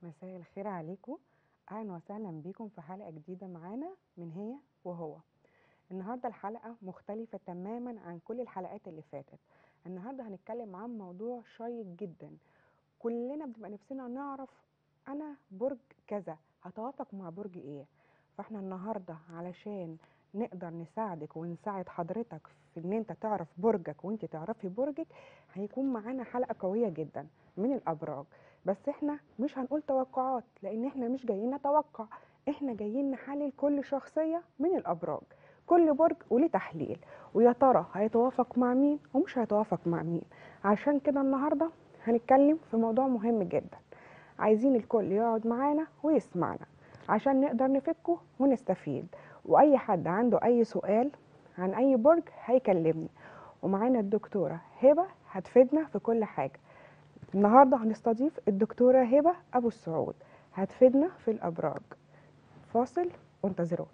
مساء الخير عليكم اهلا وسهلا بيكم في حلقه جديده معانا من هي وهو النهارده الحلقه مختلفه تماما عن كل الحلقات اللي فاتت النهارده هنتكلم عن موضوع شيق جدا كلنا بنبقى نفسنا نعرف انا برج كذا هتوافق مع برج ايه فاحنا النهارده علشان نقدر نساعدك ونساعد حضرتك في ان انت تعرف برجك وانت تعرفي برجك هيكون معانا حلقه قويه جدا من الابراج بس احنا مش هنقول توقعات لان احنا مش جايين نتوقع احنا جايين نحلل كل شخصيه من الابراج كل برج وليه تحليل ويا ترى هيتوافق مع مين ومش هيتوافق مع مين عشان كده النهارده هنتكلم في موضوع مهم جدا عايزين الكل يقعد معانا ويسمعنا عشان نقدر نفكه ونستفيد واي حد عنده اي سؤال عن اي برج هيكلمني ومعانا الدكتوره هبه هتفيدنا في كل حاجه النهارده هنستضيف الدكتوره هبه ابو السعود هتفيدنا في الابراج فاصل وانتظرونا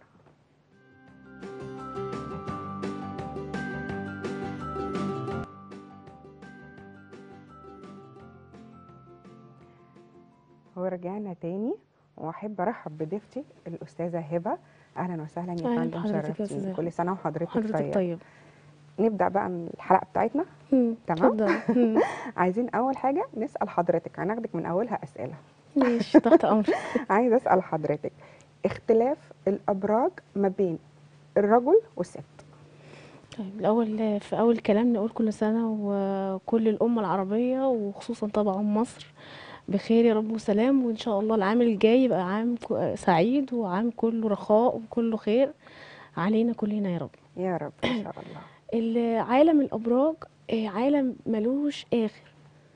ورجعنا تاني واحب ارحب بضيفتي الاستاذه هبه اهلا وسهلا يا أهلاً فندم بحضرتك يا شرفتيني أستاذة كل سنه وحضرتك حضرتك طيب طيب نبدا بقى من الحلقه بتاعتنا مم، تمام. اتفضل مم، عايزين اول حاجه نسال حضرتك هناخدك من اولها اسئله ماشي تحت امرك عايز اسال حضرتك اختلاف الابراج ما بين الرجل والست طيب الاول في اول كلام نقول كل سنه وكل الامه العربيه وخصوصا طبعا مصر بخير يا رب وسلام وان شاء الله العام الجاي يبقى عام ك- سعيد وعام كله رخاء وكله خير علينا كلنا يا رب يا رب ان شاء الله عالم الابراج آه، عالم ملوش اخر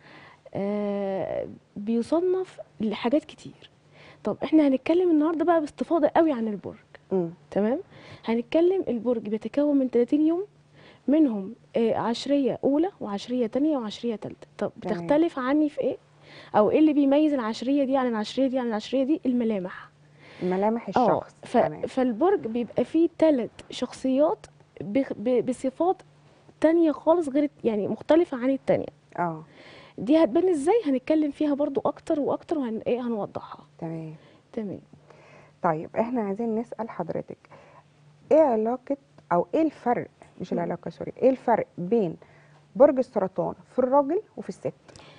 آه، بيصنف لحاجات كتير طب احنا هنتكلم النهارده بقى باستفاضه قوي عن البرج امم تمام هنتكلم البرج بيتكون من 30 يوم منهم آه، عشرية أولى وعشرية تانية وعشرية تالتة طب تمام. بتختلف عني في إيه؟ أو إيه اللي بيميز العشرية دي عن العشرية دي عن العشرية دي؟ الملامح ملامح اه الشخص ف... تمام فالبرج بيبقى فيه ثلاث شخصيات ب... ب... بصفات تانية خالص غير يعني مختلفة عن التانية اه دي هتبان ازاي هنتكلم فيها برضو اكتر واكتر وهن ايه هنوضحها تمام تمام طيب احنا عايزين نسال حضرتك ايه علاقه او ايه الفرق مش مم. العلاقه سوري ايه الفرق بين برج السرطان في الراجل وفي الست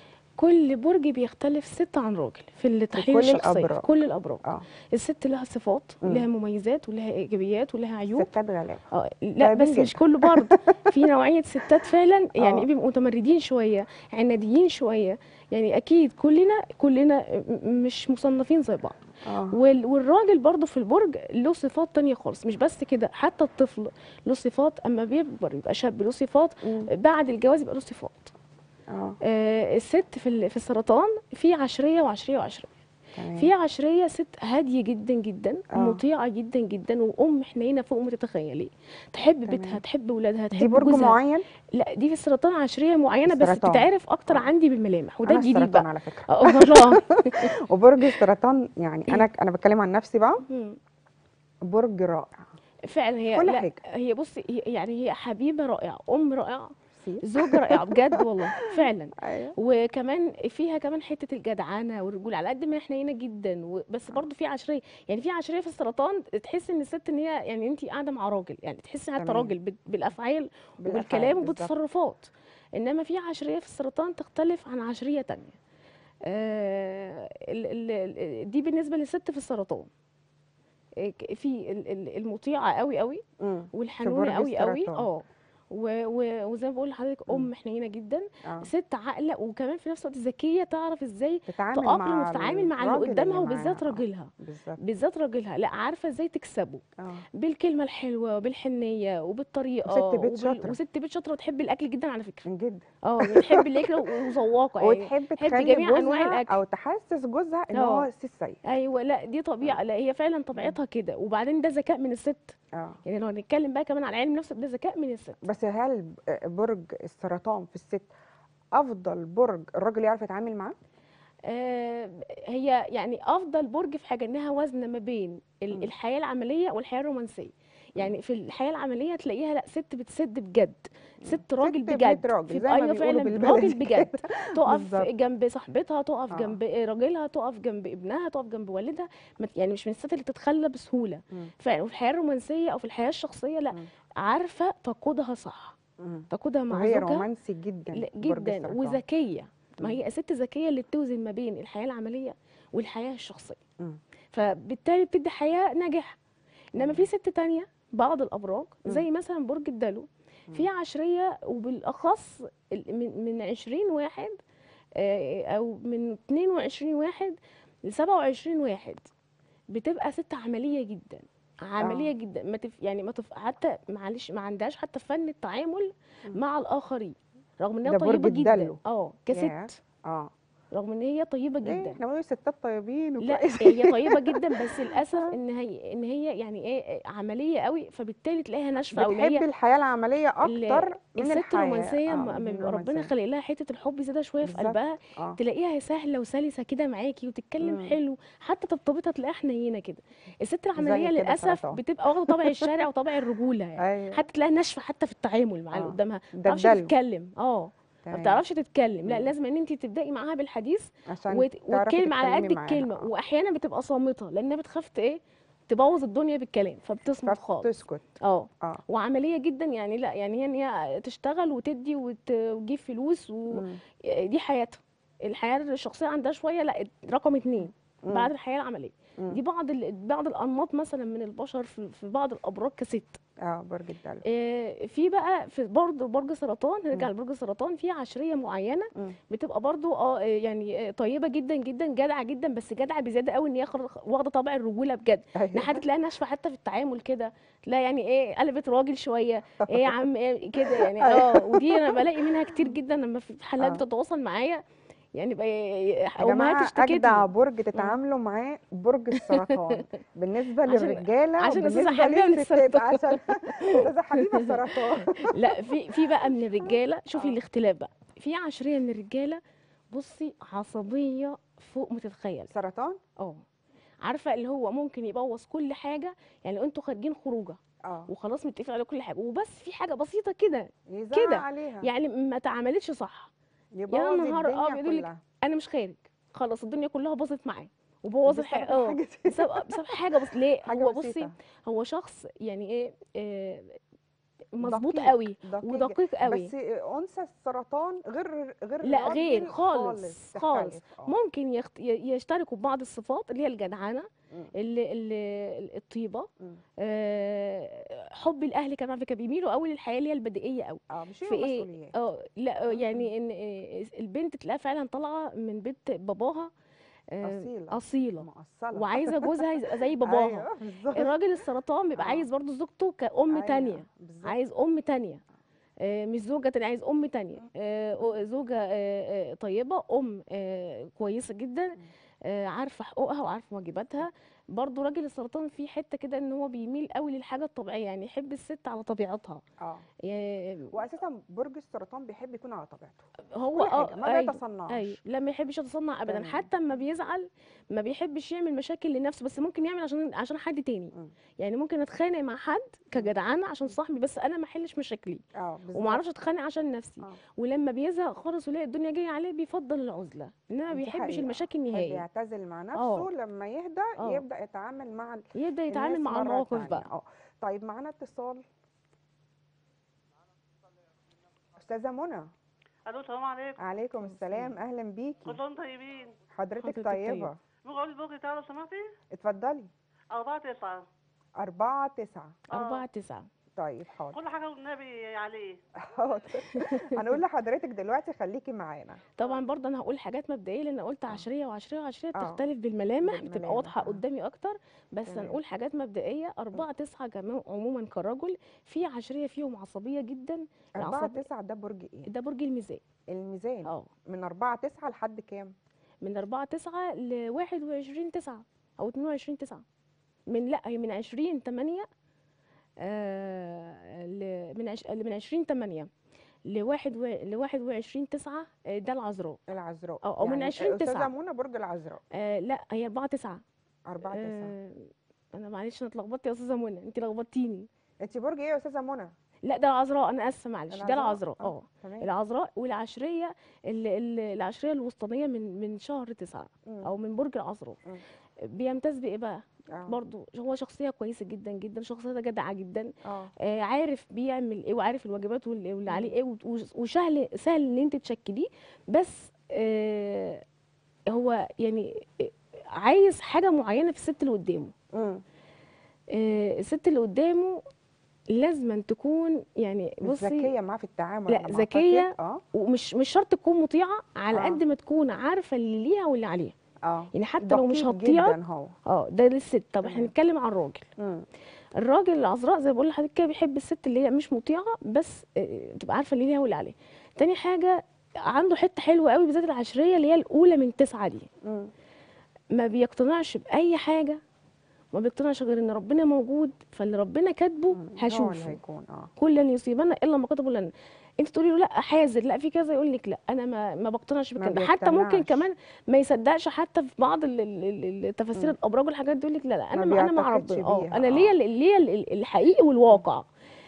كل برج بيختلف ست عن راجل في التحليل كل الشخصية الأبراج. في كل الابراج اه الست لها صفات مم. ولها مميزات ولها ايجابيات ولها عيوب ستات غلابه اه لا طيبين بس مش جدا. كله برضه في نوعيه ستات فعلا يعني آه. بيبقوا متمردين شويه عناديين شويه يعني اكيد كلنا كلنا م- مش مصنفين زي بعض اه وال- والراجل برضه في البرج له صفات تانية خالص مش بس كده حتى الطفل له صفات اما بيكبر يبقى شاب له صفات مم. بعد الجواز يبقى له صفات اه آه الست في ال- في السرطان في عشريه وعشريه وعشريه تمام في عشريه ست هاديه جدا جدا آه. مطيعه جدا جدا وام حنينه فوق ما تتخيلي تحب بيتها تمام. تحب ولادها تحب دي برج جوزها معين لا دي في السرطان عشريه معينه بس السرطان. بتتعرف اكتر آه. عندي بالملامح وده انا الجديد السرطان بقى على فكره اه والله وبرج السرطان يعني انا انا بتكلم عن نفسي بقى مم. برج رائع فعلا هي كل لا حاجة. هي بصي هي- يعني هي حبيبه رائعه ام رائعه سي زوجه رائعه بجد والله فعلا ايوه وكمان فيها كمان حته الجدعنه والرجوله على قد ما هي حنينه جدا و- بس برضو في عشريه يعني في عشريه في السرطان تحس ان الست ان هي يعني انت قاعده مع راجل يعني تحسي حتى تمام. راجل بال- بالافعال بالأفعال وبالكلام بالظبط. وبالتصرفات انما في عشريه في السرطان تختلف عن عشريه تانية آه ال ال ال- دي بالنسبه للست في السرطان آه، ك- في ال- ال- المطيعه قوي قوي مم. برج والحنونه قوي قوي السرطان. اه و- و- وزي ما بقول لحضرتك ام حنينه جدا اه ست عاقله وكمان في نفس الوقت ذكيه تعرف ازاي تتعامل تأقلم مع وتتعامل مع اللي الراجل قدامها اللي وبالذات معاها. آه، راجلها بالظبط بالذات راجلها لا عارفه ازاي تكسبه اه بالكلمه الحلوه وبالحنيه وبالطريقه وست بيت وبال- شاطرة. وست بيت شاطره وتحب الاكل جدا على فكره جدا اه بتحب الاكل وذواقه يعني وتحب تحب تخلي جميع أنواع جوزها الأكل. او تحسس جوزها ان آه. هو سي سيء ايوه لا دي طبيعه لا هي فعلا طبيعتها كده وبعدين ده ذكاء من الست اه يعني لو هنتكلم بقى كمان على علم النفس ده ذكاء من الست بس هل ب- برج السرطان في الست افضل برج الراجل يعرف يتعامل معاه آه، هي يعني افضل برج في حاجه انها وزنه ما بين ال- مم. الحياه العمليه والحياه الرومانسيه يعني في الحياه العمليه تلاقيها لا ست بتسد بجد ست راجل ست بيت بجد راجل، في زي ما ايوه بيقولوا فعلا بالبلدي راجل بجد كده. تقف بالظبط. جنب صاحبتها تقف آه. جنب راجلها تقف جنب ابنها تقف جنب والدها ما- يعني مش من الست اللي تتخلى بسهوله مم. فعلا وفي الحياه الرومانسيه او في الحياه الشخصيه لا مم. عارفه تقودها صح مم. تقودها مع وهي زوجها رومانسي جدا لا، برج جدا السرطان. وذكيه ما مم. هي ست ذكيه اللي بتوزن ما بين الحياه العمليه والحياه الشخصيه مم. فبالتالي بتدي حياه ناجحه انما في ست تانية بعض الابراج مم. زي مثلا برج الدلو في عشريه وبالاخص ال- من من 20 واحد آه، او من 22 واحد ل 27 واحد بتبقى ست عمليه جدا عمليه آه. جدا ما تف يعني ما تف حتى معلش ما عندهاش حتى فن التعامل مم. مع الاخرين رغم انها ده برج طيبه جدا الدلو. اه ياه. كست اه رغم ان هي طيبه ليه جدا احنا بنقول ستات طيبين لا وكويسين هي طيبه جدا بس للاسف ان هي ان هي يعني ايه عمليه قوي فبالتالي تلاقيها ناشفه قوي بتحب هي الحياه العمليه ال- اكتر من الست الحياه الرومانسيه آه، ما- من ما بيبقى ربنا الرومانسية. خلق لها حته الحب زياده شويه في بالظبط. قلبها اه تلاقيها سهله وسلسه كده معاكي وتتكلم مم. حلو حتى طبطبتها تلاقيها حنينه كده الست العمليه كده للاسف سرطان. بتبقى واخده طبع الشارع وطبع الرجوله يعني ايوه حتى تلاقيها ناشفه حتى في التعامل مع اللي آه. قدامها ما ده بتعرفش الدلو تتكلم اه ما تمام. بتعرفش تتكلم لا مم. لازم ان انت تبداي معاها بالحديث عشان وت... تعرفي والكلمه على قد تتكلمي معاها. الكلمه آه. واحيانا بتبقى صامته لانها بتخاف ت- ايه تبوظ الدنيا بالكلام فبتصمت خالص فبتسكت اه اه وعمليه جدا يعني لا يعني هي ان هي تشتغل وتدي وت... وتجيب فلوس مم. ودي حياتها الحياه الشخصيه عندها شويه لا رقم اتنين مم. بعد الحياه العمليه مم. دي بعض ال... بعض الانماط مثلا من البشر في, في بعض الابراج كست اه برج الدلو آه، في بقى في برضه برج سرطان هنرجع مم. لبرج سرطان في عشريه معينه مم. بتبقى برضو اه يعني آه، طيبه جدا جدا جدعه جدا بس جدعه بزياده قوي ان هي خر- واخده طابع الرجوله بجد ايوه لحد تلاقيها ناشفه حتى في التعامل كده تلاقي يعني ايه قلبت راجل شويه ايه يا عم ايه كده يعني اه ودي انا بلاقي منها كتير جدا لما في حالات آه. بتتواصل معايا يعني بقى يا امهات جماعه اشتكت اجدع لي برج تتعاملوا معاه برج السرطان بالنسبه عشان- للرجاله عشان أستاذة وبالنسبه حبيبة من للستات السرطان. عشان استاذه حبيبه السرطان لا في في بقى من الرجاله شوفي آه. الاختلاف بقى في عشريه من الرجاله بصي عصبيه فوق ما تتخيل سرطان اه عارفه اللي هو ممكن يبوظ كل حاجه يعني لو انتوا خارجين خروجه اه وخلاص متفقين على كل حاجه وبس في حاجه بسيطه كده يزعق كده. عليها يعني ما اتعملتش صح يبوظ نهار الدنيا أبيض، يقول لك كلها انا مش خارج خلاص الدنيا كلها باظت معاه وبوظ بسبب الحاجه اه الحاجة دي. بسبب بسبب حاجه بس ليه حاجة هو بصي بسيطة. هو شخص يعني ايه آه، مظبوط دقيق، قوي دقيق ودقيق قوي بس انثى السرطان غير غير لا الراجل غير خالص تختلف. خالص آه. ممكن يخت... ي- يشتركوا ببعض الصفات اللي هي الجدعنه مم. اللي اللي الطيبه مم. آه، حب الاهل كمان على فكره بيميلوا قوي للحياه اللي هي البدائيه قوي اه مش في ايه مسؤوليات اه لا آه، يعني ان آه، البنت تلاقيها فعلا طالعه من بيت باباها آه، أصيلة. اصيله مقصله وعايزه جوزها يبقى زي باباها ايوه بالظبط الراجل السرطان بيبقى آه. عايز برضو زوجته كأم أيوة، تانية بالظبط. عايز أم تانية آه، مش زوجة تانية عايز أم تانية آه، زوجة آه، آه، طيبة أم آه، كويسة جدا آه، عارفة حقوقها وعارفة واجباتها برضو راجل السرطان فيه حتة كده ان هو بيميل قوي للحاجة الطبيعية يعني يحب الست على طبيعتها اه يعني واساسا برج السرطان بيحب يكون على طبيعته هو كل حاجه اه ما أيوة. بيتصنعش ايوه لا ما يحبش يتصنع ابدا تمام. حتى اما بيزعل ما بيحبش يعمل مشاكل لنفسه بس ممكن يعمل عشان عشان حد تاني مم. يعني ممكن اتخانق مع حد كجدعانه عشان صاحبي بس انا ما احلش مشاكلي اه بالظبط وما اعرفش اتخانق عشان نفسي آه. ولما بيزهق خالص ويلاقي الدنيا جايه عليه بيفضل العزله انما ما دي بيحبش حقيقة. المشاكل يحب نهائي يعتزل مع نفسه آه. لما يهدى آه. يبدا يتعامل مع ال- يبدا يتعامل الناس مع مرة المواقف تانية. بقى اه طيب معانا اتصال استاذه منى الو السلام عليكم عليكم السلام اهلا بيكي كل سنه طيبين حضرتك حضرتك طيبه طيبة. ممكن اقول البوكي بتاعه لو سمحتي اتفضلي 4 9 أربعة تسعة أربعة تسعة طيب حاضر كل حاجه والنبي عليه حاضر هنقول لحضرتك دلوقتي خليكي معانا طبعا برضه انا هقول حاجات مبدئيه لان قلت عشريه وعشريه وعشريه آه. بتختلف بالملامح بتبقى بالملامح، واضحه آه. قدامي اكتر بس تمام. هنقول حاجات مبدئيه أربعة تسعة كمان عموما كرجل في عشريه فيهم عصبيه جدا أربعة العصب تسعة ده برج إيه؟ ده برج الميزان الميزان اه من أربعة تسعة لحد كام؟ من أربعة تسعة ل 21 تسعة أو 22 تسعة من لا هي من 20 8 آه ل من عش... من 20 8 ل 1 و... ل 21 9 آه، ده العذراء العذراء أو- أو من يعني 20 أستاذة تسعة. منى برج العذراء آه لا هي 4 9 أربعة تسعة آه انا معلش انا اتلخبطت يا استاذه منى انت لخبطتيني انت برج ايه يا استاذه منى لا ده العذراء انا اسفه معلش ده العذراء اه تمام العذراء والعشريه ال- ال- العشريه الوسطانيه من من شهر تسعة مم. او من برج العذراء مم. بيمتاز بايه بقى اه برضو هو شخصيه كويسه جدا جدا شخصيه جدعه جدا اه آه عارف بيعمل ايه وعارف الواجبات واللي واللي عليه ايه وت- وش- وسهل سهل ان انت تشكليه بس آه هو يعني آه، عايز حاجه معينه في الست اللي قدامه امم آه الست اللي قدامه لازم تكون يعني بصي ذكيه معاه في التعامل لا، على ما ذكية. أعتقد. اه ومش مش شرط تكون مطيعه على آه. قد ما تكون عارفه اللي ليها واللي عليها اه يعني حتى لو مش دقيق هتطيعك جدا هو اه ده للست طب احنا تمام. نتكلم عن الراجل امم الراجل العذراء زي ما بقول لحضرتك كده بيحب الست اللي هي مش مطيعه بس آه، تبقى عارفه اللي ليها واللي عليها تاني حاجه عنده حته حلوه قوي بالذات العشريه اللي هي الاولى من تسعه دي امم ما بيقتنعش باي حاجه ما بيقتنعش غير ان ربنا موجود فاللي ربنا كاتبه هو اللي هشوفه هيكون اه كل لن يصيبنا الا ما كتبه لنا انت تقولي له لا حاذر لا في كذا يقول لك لا انا ما ما بقتنعش ما بالكلام ده حتى ممكن بيقتنعش. كمان ما يصدقش حتى في بعض ال- ال- ال- التفاسير مم. الابراج والحاجات دي يقول لك لا لا انا ما ما انا مع بيعتقدش ربنا اه بيها، انا آه. ليا ال- ليا ال- الحقيقي والواقع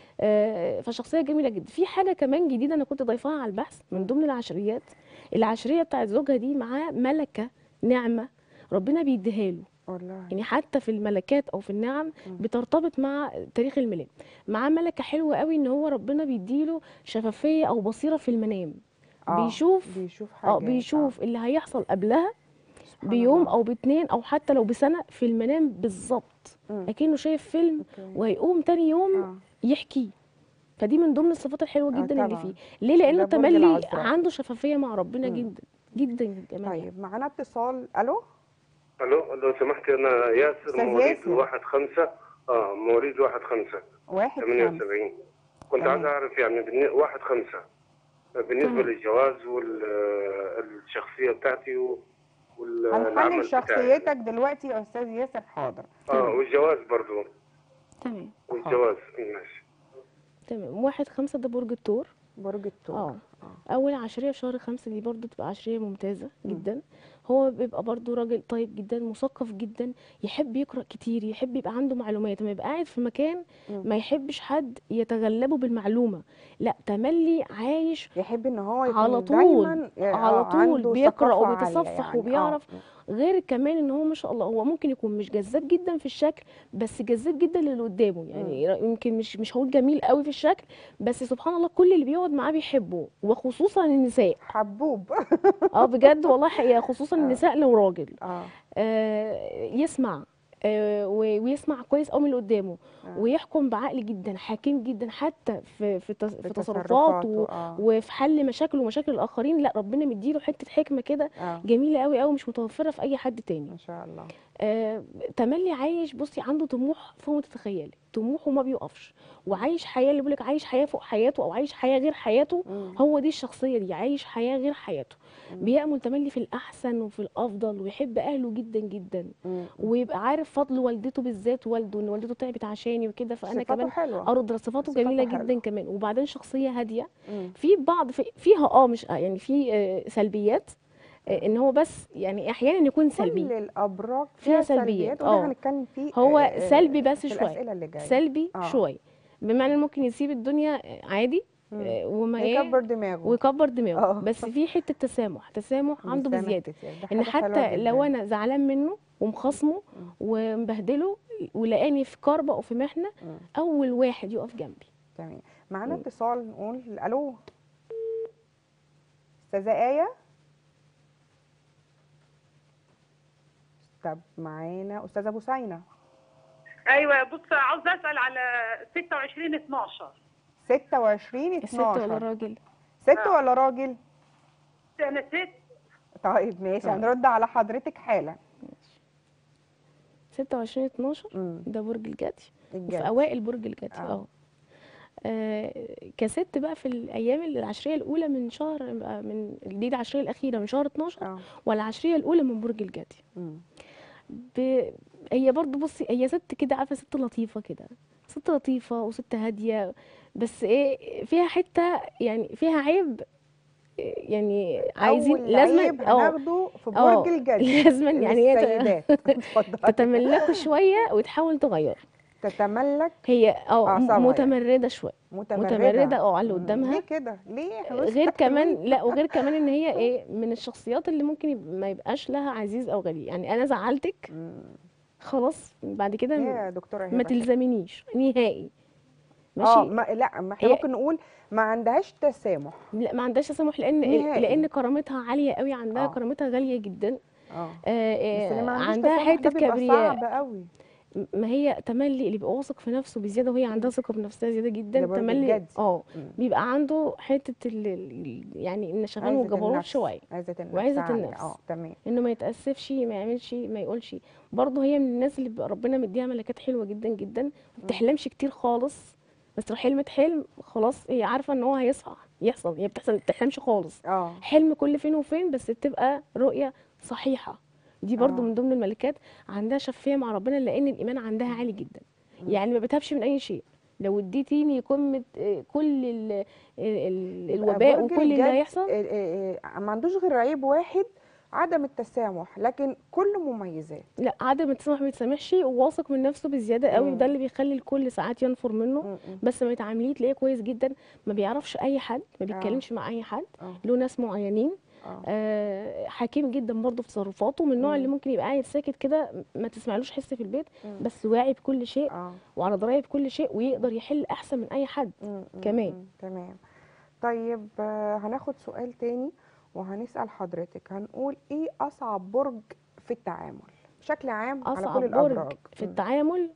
آه، فشخصيه جميله جدا في حاجه كمان جديده انا كنت ضايفاها على البحث من ضمن العشريات العشريه بتاعت زوجها دي معاه ملكه نعمه ربنا بيديها له والله يعني حتى في الملكات او في النعم بترتبط مع تاريخ الميلاد معاه ملكه حلوه قوي ان هو ربنا بيديله شفافيه او بصيره في المنام آه، بيشوف بيشوف حاجات اه بيشوف اللي هيحصل قبلها سبحان بيوم الله. او باتنين او حتى لو بسنه في المنام بالظبط مم. اكنه شايف فيلم أوكي. وهيقوم تاني يوم اه يحكيه فدي من ضمن الصفات الحلوه آه، جدا اللي طبعاً. فيه ليه لانه ده برج تملي العذراء. عنده شفافيه مع ربنا مم. جدا جدا جدا طيب معانا اتصال الو الو لو سمحت انا ياسر أستاذ مواليد ياسر. واحد خمسة اه مواليد واحد خمسة واحد ثمانية خمسة وسبعين كنت تمام. عايز اعرف يعني بالن- واحد خمسة بالنسبة تمام. للجواز والشخصية بتاعتي و- والعمل هنحلل بتاعي شخصيتك دلوقتي يا استاذ ياسر حاضر اه والجواز برضو تمام والجواز ماشي تمام واحد خمسة ده برج الثور برج الثور اه اول عشريه في شهر خمسة دي برضو تبقى عشريه ممتازه جدا هو بيبقى برضو راجل طيب جدا مثقف جدا يحب يقرا كتير يحب يبقى عنده معلومات ما يبقى قاعد في مكان مم. ما يحبش حد يتغلبه بالمعلومه لا تملي عايش يحب ان هو يكون على طول، دايما على آه، طول عنده بيقرأ ثقافة عالية وبيتصفح يعني. وبيعرف آه. غير كمان ان هو ما شاء الله هو ممكن يكون مش جذاب جدا في الشكل بس جذاب جدا للي قدامه يعني يمكن مش مش هقول جميل قوي في الشكل بس سبحان الله كل اللي بيقعد معاه بيحبه وخصوصا النساء حبوب اه بجد والله حقيقه خصوصا النساء لو راجل اه آه يسمع آه و- ويسمع كويس قوي من اللي قدامه آه. ويحكم بعقل جدا حكيم جدا حتى في في, تص- في تصرفاته تصرفاته، آه. وفي حل مشاكله ومشاكل الاخرين لا ربنا مديله حته حكمه كده اه جميله قوي قوي مش متوفره في اي حد تاني ما شاء الله آه تملي عايش بصي عنده طموح فوق ما تتخيلي طموحه ما بيقفش وعايش حياه اللي بيقولك عايش حياه فوق حياته او عايش حياه غير حياته مم. هو دي الشخصيه دي عايش حياه غير حياته بيأمل تملي في الاحسن وفي الافضل ويحب اهله جدا جدا مم. ويبقى عارف فضل والدته بالذات والده ان والدته تعبت عشاني وكده فانا صفاته كمان حلوة. ارد صفاته صفاته جميله حلوة. جدا كمان وبعدين شخصيه هاديه مم. في بعض في فيها اه مش آه يعني في آه سلبيات آه ان هو بس يعني احيانا يكون كل سلبي الابراج فيها فيها سلبيات، سلبيات وده آه. هنتكلم فيه هو آه، آه، سلبي بس في شويه الاسئله اللي جايه سلبي آه. شويه بمعنى إنه ممكن يسيب الدنيا عادي آه، وما ايه يكبر دماغه ويكبر دماغه آه. بس في حته تسامح تسامح عنده بيسامح بزياده كتير. ده ان حاجة حلوة حتى لو جداً. انا زعلان منه ومخاصمه ومبهدله ولقاني في كربه او في محنه مم. اول واحد يقف جنبي تمام معانا اتصال نقول الو استاذه ايه طب معانا استاذه بوسينه ايوه بص عاوز اسال على 26 12 26 الست ولا 12 الراجل ست ولا راجل انا ست طيب ماشي آه. هنرد على حضرتك حالا 26 12 مم. ده برج الجدي وفي الجد. اوائل برج الجدي آه. اه آه، كست بقى في الايام العشريه الاولى من شهر آه، من دي العشريه الاخيره من شهر 12 اه والعشريه الاولى من برج الجدي مم. ب... هي برضو بصي هي ست كده عارفه ست لطيفه كده ست لطيفه وست هاديه بس ايه فيها حته يعني فيها عيب إيه، يعني عايزين اول لازم عيب اه هناخده في آه، برج الجد لازم يعني ايه ت- للسيدات اتفضلي. تتملكوا شويه وتحاول تغير تتملك هي اه أعصابها يعني. متمرده شويه متمرده متمرده اه على اللي مم. قدامها ليه كده ليه يا حبيبتي غير كمان حلوين؟ لا وغير كمان ان هي ايه من الشخصيات اللي ممكن يب- ما يبقاش لها عزيز او غريب يعني انا زعلتك مم. خلاص بعد كده يا دكتوره ما هبه تلزمنيش نهائي اه ماشي ما لا ما احنا هي- ممكن نقول ما عندهاش تسامح لا ما عندهاش تسامح لان نهائي. لان كرامتها عاليه قوي عندها آه. كرامتها غاليه جدا اه آه، بس اللي ما آه، عندوش عندها تسامح ده حته بيبقى كبرياء صعب قوي ما هي تملي اللي بيبقى واثق في نفسه بزياده وهي عندها ثقه بنفسها زياده جدا ده برج تملي الجدي. اه مم. بيبقى عنده حته ال- ال- يعني النشغان عزة والجبروت النفس. شويه عزة النفس وعزة عالية. النفس. اه تمام انه ما يتاسفش ما يعملش ما يقولش برضه هي من الناس اللي بيبقى ربنا مديها ملكات حلوه جدا جدا ما بتحلمش كتير خالص بس لو حلمت حلم خلاص هي عارفه ان هو هيصحى يحصل هي بتحصل ما بتحلمش خالص اه حلم كل فين وفين بس بتبقى رؤيه صحيحه دي برضو آه. من ضمن الملكات عندها شفافيه مع ربنا لان الايمان عندها عالي جدا يعني ما بتهابش من اي شيء لو اديتيني قمه آه، كل ال ال ال يبقى الوباء برج وكل اللي الجد، هيحصل آه، آه، آه، ما عندوش غير عيب واحد عدم التسامح لكن كله مميزات لا عدم التسامح ما بيتسامحش وواثق من نفسه بزياده قوي مم. وده اللي بيخلي الكل ساعات ينفر منه م- م. بس ما يتعامليه تلاقيه كويس جدا ما بيعرفش اي حد ما بيتكلمش مع اي حد اه له ناس معينين اه آه حكيم جدا برضه في تصرفاته من النوع اللي مم. ممكن يبقى قاعد ساكت كده ما تسمعلوش حس في البيت مم. بس واعي بكل شيء اه وعلى درايه بكل شيء ويقدر يحل احسن من اي حد م- م- كمان. م. تمام طيب آه، هناخد سؤال تاني وهنسأل حضرتك هنقول ايه أصعب برج في التعامل بشكل عام على اصعب كل برج الأبراج في م. التعامل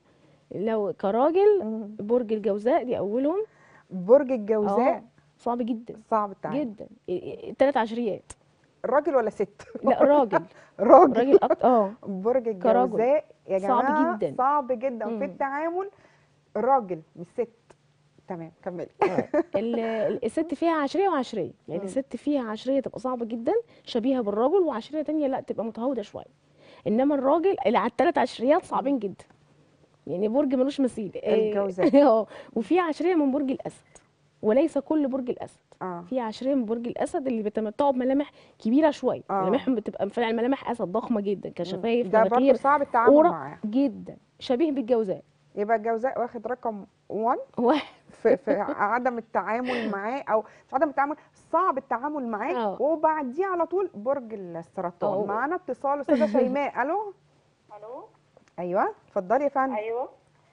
لو كراجل م. برج الجوزاء دي اولهم برج الجوزاء اه صعب جدا صعب التعامل جدا ثلاث عشريات راجل ولا ست لا راجل راجل راجل أكتر اه برج كرجل. الجوزاء يا صعب جماعة جداً. صعب جدا مم. في التعامل راجل مش ست تمام كملي ال- ال- الست فيها عشريه وعشريه يعني مم. الست فيها عشريه تبقى صعبه جدا شبيهه بالرجل وعشريه تانية لا تبقى متهاوده شويه انما الراجل اللي على الثلاث عشريات صعبين جدا يعني برج ملوش مثيل إيه، الجوزاء. اه وفي عشريه من برج الاسد وليس كل برج الاسد اه في عشريه من برج الاسد اللي بيتمتعوا بملامح كبيره شويه آه. ملامحهم بتبقى فعلا ملامح اسد ضخمه جدا كشفايف ده برضه مناخير صعب التعامل قورة معاه جدا شبيه بالجوزاء يبقى الجوزاء واخد رقم 1 واحد في, في عدم التعامل معاه او مش عدم التعامل صعب التعامل معاه آه. وبعديه على طول برج السرطان آه. معانا اتصال استاذه شيماء الو الو ايوه اتفضلي يا فندم ايوه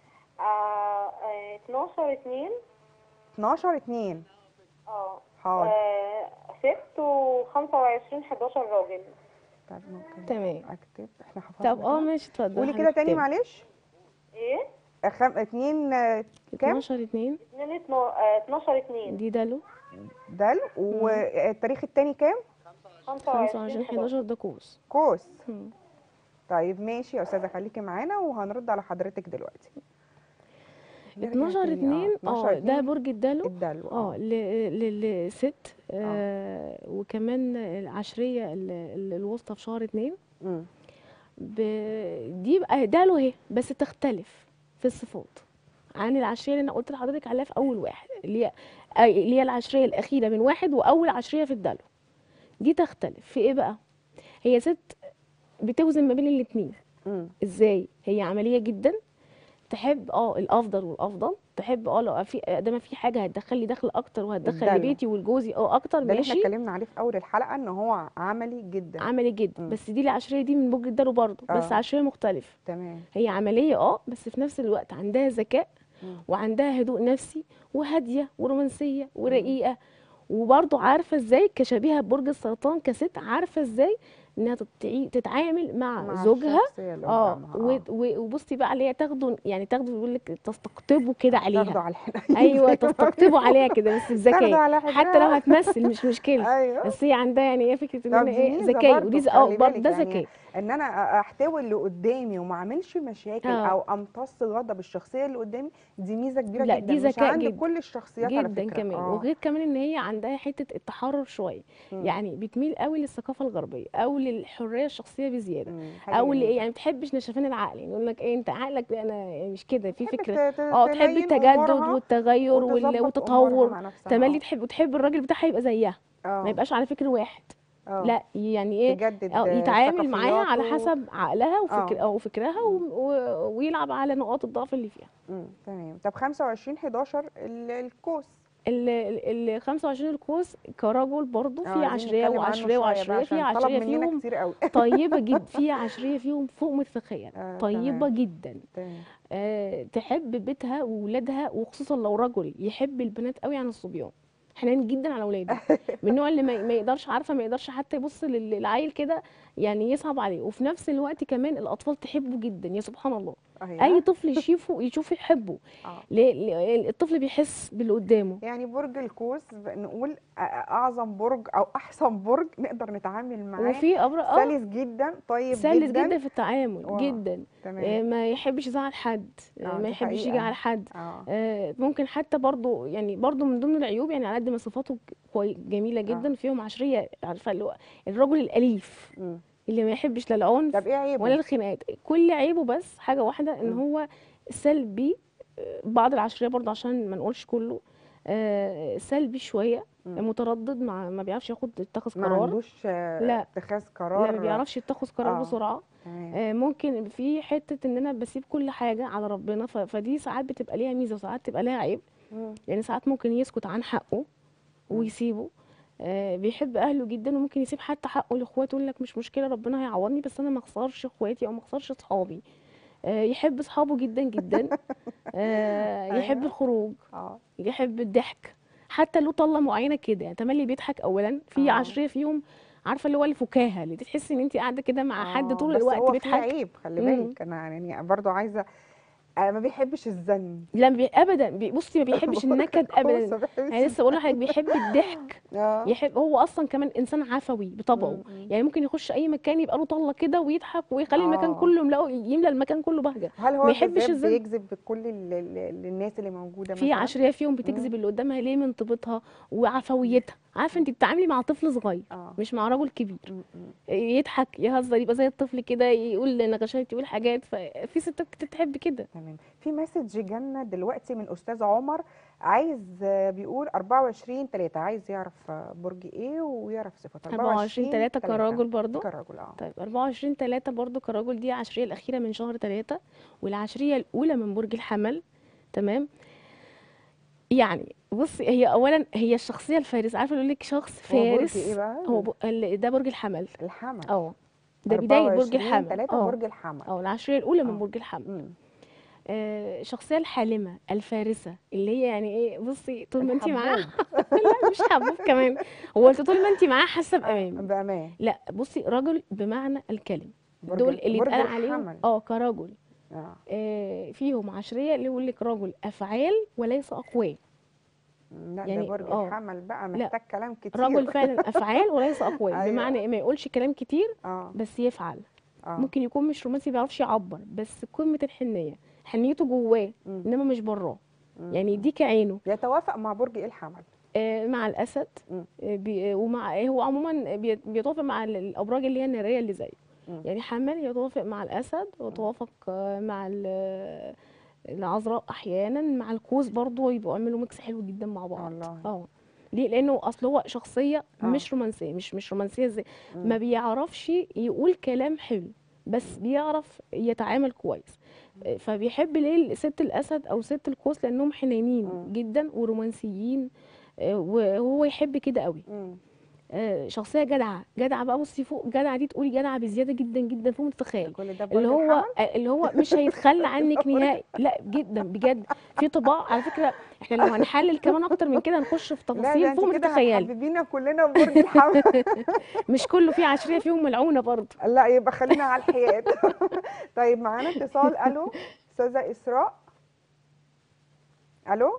آه آه 12 2 12 2 اه حاضر آه، ست و25 11 راجل طب ممكن تمام. اكتب احنا حفظنا طب اه كده. ماشي اتفضل قولي كده تاني هنكتب. معلش ايه خم... اتنين آه، كام 12 2 2 12 2 دي دالو دل والتاريخ التاني كام 25 25 11 11 ده كوس كوس مم. طيب ماشي يا استاذه خليكي معانا وهنرد على حضرتك دلوقتي نرجع 12 تاني. 2 12 اه ده اتنين برج الدلو الدلو اه ل- لست آه وكمان العشريه ال- ال- الوسطى في شهر 2 مم. ب- دي بقى دالو اهي بس تختلف في الصفات عن العشريه اللي انا قلت لحضرتك عليها في اول واحد اللي هي آه، اللي هي العشريه الاخيره من واحد واول عشريه في الدلو دي تختلف في ايه بقى هي ست بتوزن ما بين الاتنين مم. ازاي هي عمليه جدا تحب اه الافضل والافضل تحب اه لو في ده ما في حاجه هتدخل لي دخل اكتر وهتدخل الدلو. لبيتي ولجوزي اه اكتر ده اللي احنا ماشي اتكلمنا عليه في اول الحلقه ان هو عملي جدا عملي جدا مم. بس دي العشريه دي من برج الدلو برضه بس آه. عشريه مختلف تمام هي عمليه اه بس في نفس الوقت عندها ذكاء مم. وعندها هدوء نفسي وهاديه ورومانسيه ورقيقه وبرضه عارفه ازاي كشبيهه ببرج السرطان كست عارفه ازاي انها تتعي- تتعامل مع, مع زوجها الشخصية اللي اه قدامها، و- و- وبصي بقى اللي هي تاخده يعني تاخده يقول لك تستقطبوا كده تاخده عليها على الحنين ايوه تستقطبوا عليها كده بس تاخده بذكاء على حتى لو حجرها. هتمثل مش مشكله ايوه بس هي عندها يعني هي فكره ان طب انا دي ايه ميزة ذكيه برضه، ودي ز- اه خلي برضه بالك ده يعني ذكاء ان انا احتوي اللي قدامي وما اعملش مشاكل آه. او امتص غضب الشخصيه اللي قدامي دي ميزه كبيره لا، جدا دي مش ذكاء عند جدا. كل الشخصيات على جدا فكره كمان آه. وغير كمان ان هي عندها حته التحرر شويه مم. يعني بتميل قوي للثقافه الغربيه او للحريه الشخصيه بزياده مم. حاجة او اللي جميلة. ايه يعني ما بتحبش نشفان العقل يعني يقول لك ايه انت عقلك لا انا مش كده في تحب فكره ت- ت- اه تحب تلين التجدد أمورها والتغير وال- وتظبط أمورها والتطور مع نفسها. تملي آه. تحب وتحب الراجل بتاعها يبقى زيها آه. ما يبقاش على فكر واحد اه لا يعني ايه تجدد اه آه، يتعامل معاها على ثقافياته. حسب عقلها وفكر اه او فكرها و... و... ويلعب على نقاط الضعف اللي فيها مم. تمام طب 25 11 ال- القوس ال ال 25 القوس كرجل برضو اه في عايزين عشريه نتكلم عنه وعشريه شويه بقى وعشريه في عشان طلب عشريه مننا فيهم كتير قوي طيبه جدا في عشريه فيهم فوق ما تتخيل آه طيبه تمام جدا تمام أه تحب بيتها وولادها وخصوصا لو رجل يحب البنات قوي عن الصبيان حنين جدا على اولاده من النوع اللي ما ما يقدرش عارفه ما يقدرش حتى يبص لل- للعيل كده يعني يصعب عليه وفي نفس الوقت كمان الاطفال تحبه جدا يا سبحان الله اي ايوه طفل يشوفه يشوفه يحبه اه ليه ليه- الطفل بيحس باللي قدامه يعني برج القوس ب- نقول أ- اعظم برج او احسن برج نقدر نتعامل معاه وفي أبر اه سلس جدا طيب سلس جدا جدا في التعامل واو. جدا آه، تمام ما يحبش يزعل حد آه، اه ما دي يحبش يجي حقيقة على حد اه آه، ممكن حتى برضو يعني برضو من ضمن العيوب يعني على قد ما صفاته كوي جميلة اه جدا فيهم عشرية عارفة اللي هو الرجل الأليف مم. اللي ما يحبش لا العنف طب ايه ولا عيبه الخناقات كل عيبه بس حاجة واحدة ان مم. هو سلبي آه، بعض العشرية برضو عشان ما نقولش كله آه، سلبي شوية مم. متردد مع ما بيعرفش ياخد يتخذ ما قرار عندوش آه، لا اتخاذ لا ما قرار بيعرفش يتخذ قرار اه بسرعة تمام آه، ممكن في حتة ان انا بسيب كل حاجة على ربنا ف- فدي ساعات بتبقى ليها ميزة وساعات تبقى ليها عيب مم. يعني ساعات ممكن يسكت عن حقه مم. ويسيبه آه، بيحب اهله جدا وممكن يسيب حتى حقه لاخواته يقول لك مش مشكله ربنا هيعوضني بس انا ما اخسرش اخواتي او ما اخسرش اصحابي آه، يحب اصحابه جدا جدا آه، يحب ايوه الخروج اه يحب الضحك حتى له طله معينه كده يعني تملي بيضحك اولا في اه عشريه فيهم عارفه اللي هو الفكاهه اللي تحسي ان انت قاعده كده مع حد اه طول بس الوقت هو في بيضحك عيب خلي مم. بالك انا يعني برضو عايزه آه، ما بيحبش الزن لا بي ابدا بي- بصي ما بيحبش برج النكد القوس ابدا ما بيحبش يعني لسه بقول لحضرتك بيحب الضحك اه يحب هو اصلا كمان انسان عفوي بطبعه مم، مم. يعني ممكن يخش اي مكان يبقى له طله كده ويضحك ويخلي المكان اه كله يملأه يملى المكان كله بهجه هل ما هو يحبش جذاب الزن بيجذب كل ال- ال- ال- الناس اللي موجوده في مثلا عشريه فيهم مم. بتجذب اللي قدامها ليه من طيبتها وعفويتها عارفه انت بتتعاملي مع طفل صغير اه مش مع رجل كبير م- م. يضحك يهزر يبقى زي الطفل كده يقول نغشات يقول حاجات ففي ستات كتير تحب كده تمام في مسج جالنا دلوقتي من استاذ عمر عايز آه، بيقول 24 3 عايز يعرف آه، برج ايه ويعرف صفاته 24 3 كراجل برضو كراجل اه طيب 24 3 برضو كراجل دي العشرية الأخيرة من شهر 3 والعشرية الأولى من برج الحمل تمام يعني بصي هي أولا هي الشخصية الفارس عارفة يقول لك شخص هو برج فارس ايه بقى هو ب... ال- ده برج الحمل الحمل اه ده بداية برج 24 الحمل 3 اه برج الحمل اه العشرية الأولى من اه برج الحمل مم. آه الشخصية الحالمة الفارسة اللي هي يعني ايه بصي طول ما انت معاه الحبوب لا مش حبوب كمان هو انت طول ما انت معاه حاسة آه، بأمان بامان لا بصي رجل بمعنى الكلمة برج دول ال- اللي برج اتقال عليهم الحمل اه كرجل اه آه فيهم عشرية اللي يقول لك رجل أفعال وليس أقوال لا ده يعني برج اه الحمل بقى لا محتاج كلام كتير رجل فعلا أفعال وليس أقوال بمعنى ايوه إيه ما يقولش كلام كتير اه بس يفعل اه ممكن يكون مش رومانسي بيعرفش يعبر بس قمة الحنية حنيته جواه مم. إنما مش براه مم. يعني دي كعينه يتوافق مع برج ايه الحمل آه، مع الاسد مم. آه، بي- ومع هو عموما بي- بيتوافق مع ال- الابراج اللي هي الناريه اللي زيه مم. يعني حمل يتوافق مع الاسد ويتوافق آه، مع ال- العذراء احيانا مع القوس برضه يبقوا يعملوا ميكس حلو جدا مع بعض والله اه ليه لانه اصل هو شخصيه اه مش رومانسيه مش مش رومانسيه ازاي ما مم. بيعرفش يقول كلام حلو بس بيعرف يتعامل كويس آه، فبيحب ليه ست الاسد او ست القوس لانهم حنينين مم. جدا ورومانسيين آه، وهو يحب كده قوي مم. آه، شخصيه جدعه جدعه بقى بصي فوق جدعه دي تقولي جدعه بزياده جدا جدا فوق ما ده تتخيل كل ده برج اللي هو الحمل آه، اللي هو مش هيتخلى عنك برج نهائي لا جدا بجد في طباع على فكره احنا لو هنحلل كمان اكتر من كده نخش في لا ده تفاصيل انت فوق ما كده تتخيلي هتحببينا كلنا في برج الحمل مش كله فيه عشريه فيهم ملعونه برضه لا يبقى خلينا على الحياد طيب معانا اتصال الو استاذه اسراء الو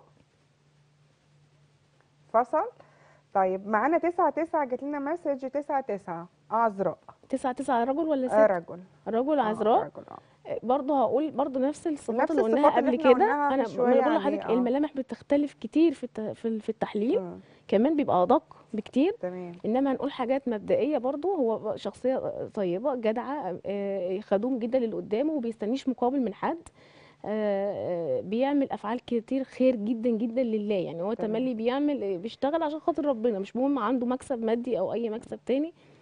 فصل طيب معانا تسعة تسعة جات لنا مسج تسعة تسعة عذراء تسعة تسعة رجل ولا آه ست رجل رجل اه عذراء رجل اه آه، برضه هقول برضه نفس الصفات نفس اللي قلناها الصفات اللي قبل احنا كده قلناها انا من ما شوية انا بقول عليه لحضرتك اه الملامح بتختلف كتير في الت- في ال- في التحليل مم. كمان بيبقى ادق بكتير تمام انما هنقول حاجات مبدئيه برضو هو شخصيه طيبه جدعه آه، خدوم جدا للي قدامه وبيستنيش مقابل من حد آه، آه، بيعمل افعال كتير خير جدا جدا لله يعني هو تمام تملي بيعمل بيشتغل عشان خاطر ربنا مش مهم عنده مكسب مادي او اي مكسب تاني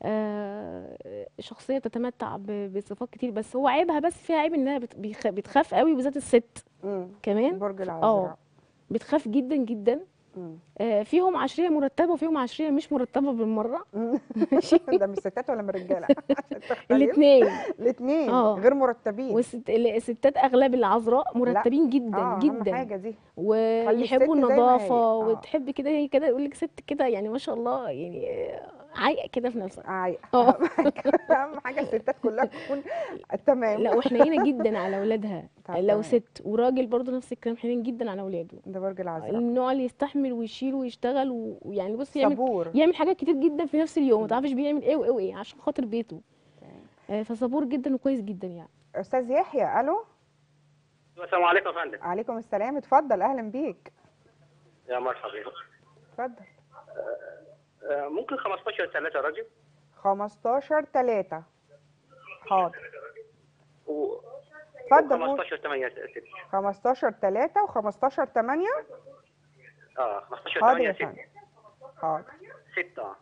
آه، شخصيه بتتمتع ب- بصفات كتير بس هو عيبها بس فيها عيب انها بت- بيخ- بتخاف قوي بالذات الست مم. كمان برج اه العذراء بتخاف جدا جدا مم. آه، فيهم عشريه مرتبه وفيهم عشريه مش مرتبه بالمره مم. ماشي ده من الستات ولا من الرجاله عشان تختلف الاثنين الاثنين اه. غير مرتبين والستات اغلب العذراء مرتبين جدا اه اهم جدا حاجه دي الست ويحبوا زي ما هي. النظافه اه. وتحب كده هي كده يقول لك ست كده يعني ما شاء الله يعني آه، عايقه كده في نفسها عاي- اه. اهم حاجه اهم حاجه الستات كلها تكون تمام لا وحنينه جدا على اولادها طب لو تمام. ست وراجل برضه نفس الكلام حنين جدا على اولاده ده برج العذراء النوع اللي يستحمل ويشيل ويشتغل و- ويعني بص يعمل صبور يعمل حاجات كتير جدا في نفس اليوم ما تعرفش بيعمل ايه وايه وايه عشان خاطر بيته آه، فصبور جدا وكويس جدا يعني استاذ يحيى الو السلام عليكم يا فندم عليكم السلام اتفضل اهلا بيك يا مرحبا اتفضل آه، ممكن 15 3 راجل 15 3 حاضر و اتفضل قول 15 8 6 15 3 و15 8 اه 15 حاضر يا 8 6 فندم حاضر 6